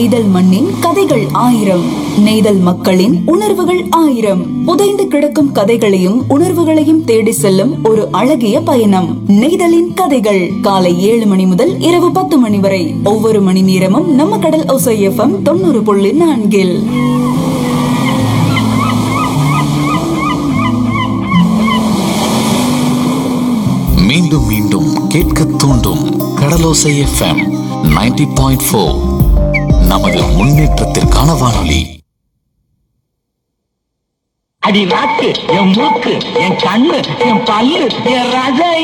நெய்தல் மண்ணின் கதைகள் ஆயிரம் நெய்தல் மக்களின் உணர்வுகள் ஆயிரம் புதைந்து கிடக்கும் கதைகளையும் உணர்வுகளையும் தேடி செல்லும் ஒரு அழகிய பயணம் நெய்தலின் கதைகள் காலை ஏழு மணி முதல் இரவு பத்து மணி வரை ஒவ்வொரு மணி நேரமும் நம்ம கடல் ஒசை எஃப்எம் தொண்ணூறு புள்ளி நான்கில் மீண்டும் மீண்டும் கேட்க தூண்டும் கடலோசை எஃப்எம் 90.4 பாயிண்ட் ஃபோர் நமது முன்னேற்றத்திற்கான வானொலி அடி நாக்கு என் மூக்கு என் கண்ணு என் பல்லு என் ரசை